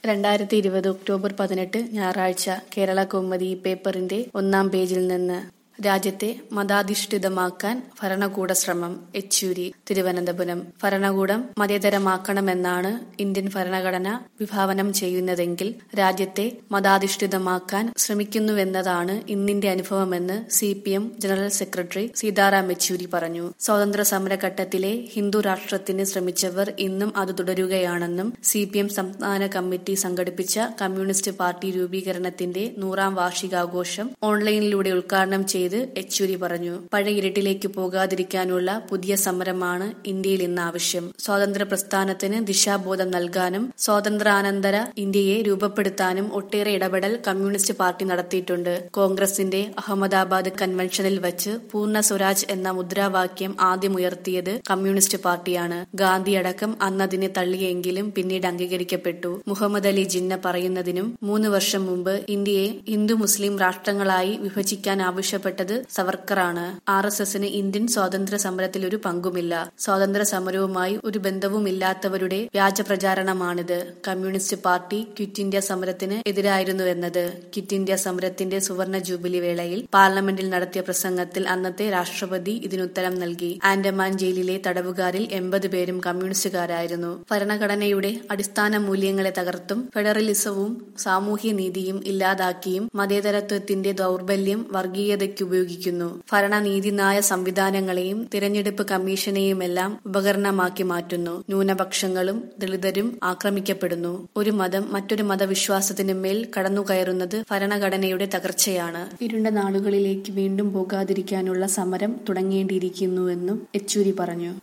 രണ്ടായിരത്തി ഇരുപത് ഒക്ടോബർ പതിനെട്ട് ഞായറാഴ്ച കേരള കൗമുദി പേപ്പറിന്റെ ഒന്നാം പേജിൽ നിന്ന് രാജ്യത്തെ മതാധിഷ്ഠിതമാക്കാൻ ഭരണകൂട ശ്രമം യെച്ചൂരി തിരുവനന്തപുരം ഭരണകൂടം മതേതരമാക്കണമെന്നാണ് ഇന്ത്യൻ ഭരണഘടന വിഭാവനം ചെയ്യുന്നതെങ്കിൽ രാജ്യത്തെ മതാധിഷ്ഠിതമാക്കാൻ ശ്രമിക്കുന്നുവെന്നതാണ് ഇന്നിന്റെ അനുഭവമെന്ന് C P M general secretary Sitaram Yechury പറഞ്ഞു സ്വാതന്ത്ര്യ സമരഘട്ടത്തിലെ ഹിന്ദു രാഷ്ട്രത്തിന് ശ്രമിച്ചവർ ഇന്നും അത് തുടരുകയാണെന്നും സി പി എം സംസ്ഥാന കമ്മിറ്റി സംഘടിപ്പിച്ച കമ്മ്യൂണിസ്റ്റ് പാർട്ടി രൂപീകരണത്തിന്റെ നൂറാം വാർഷികാഘോഷം ഓൺലൈനിലൂടെ ഉദ്ഘാടനം ചെയ്ത് യെച്ചൂരി പറഞ്ഞു പഴയ ഇരുട്ടിലേക്ക് പോകാതിരിക്കാനുള്ള പുതിയ സമരമാണ് ഇന്ത്യയിൽ ഇന്ന് ആവശ്യം സ്വാതന്ത്ര്യ പ്രസ്ഥാനത്തിന് ദിശാബോധം നൽകാനും സ്വാതന്ത്ര്യാനന്തര ഇന്ത്യയെ രൂപപ്പെടുത്താനും ഒട്ടേറെ ഇടപെടൽ കമ്മ്യൂണിസ്റ്റ് പാർട്ടി നടത്തിയിട്ടുണ്ട് കോൺഗ്രസിന്റെ അഹമ്മദാബാദ് കൺവെൻഷനിൽ വച്ച് പൂർണ്ണ സ്വരാജ് എന്ന മുദ്രാവാക്യം ആദ്യം ഉയർത്തിയത് കമ്മ്യൂണിസ്റ്റ് പാർട്ടിയാണ് ഗാന്ധി അടക്കം അന്നതിനെ തള്ളിയെങ്കിലും പിന്നീട് അംഗീകരിക്കപ്പെട്ടു മുഹമ്മദ് അലി ജിന്ന പറയുന്നതിനും മൂന്ന് വർഷം മുമ്പ് ഇന്ത്യയെ ഹിന്ദു മുസ്ലിം രാഷ്ട്രങ്ങളായി വിഭജിക്കാൻ ആവശ്യപ്പെട്ടത് സവർക്കറാണ് ആർ എസ് എസിന് ഇന്ത്യൻ സ്വാതന്ത്ര്യ സമരത്തിൽ ഒരു പങ്കുമില്ല സ്വാതന്ത്ര്യ സമരവുമായി ഒരു ബന്ധവുമില്ലാത്തവരുടെ വ്യാജ പ്രചാരണമാണിത് കമ്മ്യൂണിസ്റ്റ് പാർട്ടി ക്വിറ്റ് ഇന്ത്യ സമരത്തിന് എതിരായിരുന്നുവെന്നത് ക്വിറ്റ് ഇന്ത്യ സമരത്തിന്റെ സുവർണ ജൂബിലി വേളയിൽ പാർലമെന്റിൽ നടത്തിയ പ്രസംഗത്തിൽ അന്നത്തെ രാഷ്ട്രപതി ഇതിനുത്തരം നൽകി ആൻഡമാൻ ജയിലിലെ തടവുകാരിൽ എൺപത് പേരും കമ്മ്യൂണിസ്റ്റുകാരായിരുന്നു ഭരണഘടനയുടെ അടിസ്ഥാന മൂല്യങ്ങളെ തകർത്തും ഫെഡറലിസവും സാമൂഹ്യ നീതിയും ഇല്ലാതാക്കിയും മതേതരത്വത്തിന്റെ ദൗർബല്യം വർഗീയതയ്ക്ക് ഉപയോഗിക്കുന്നു ഭരണനീതിന്യായ സംവിധാനങ്ങളെയും തിരഞ്ഞെടുപ്പ് കമ്മീഷനെയുമെല്ലാം ഉപകരണമാക്കി മാറ്റുന്നു ന്യൂനപക്ഷങ്ങളും ദളിതരും ആക്രമിക്കപ്പെടുന്നു ഒരു മതം മറ്റൊരു മതവിശ്വാസത്തിനു മേൽ കടന്നുകയറുന്നത് ഭരണഘടനയുടെ തകർച്ചയാണ് ഇരുണ്ട നാളുകളിലേക്ക് വീണ്ടും പോകാതിരിക്കാനുള്ള സമരം തുടങ്ങേണ്ടിയിരിക്കുന്നുവെന്നും യെച്ചൂരി പറഞ്ഞു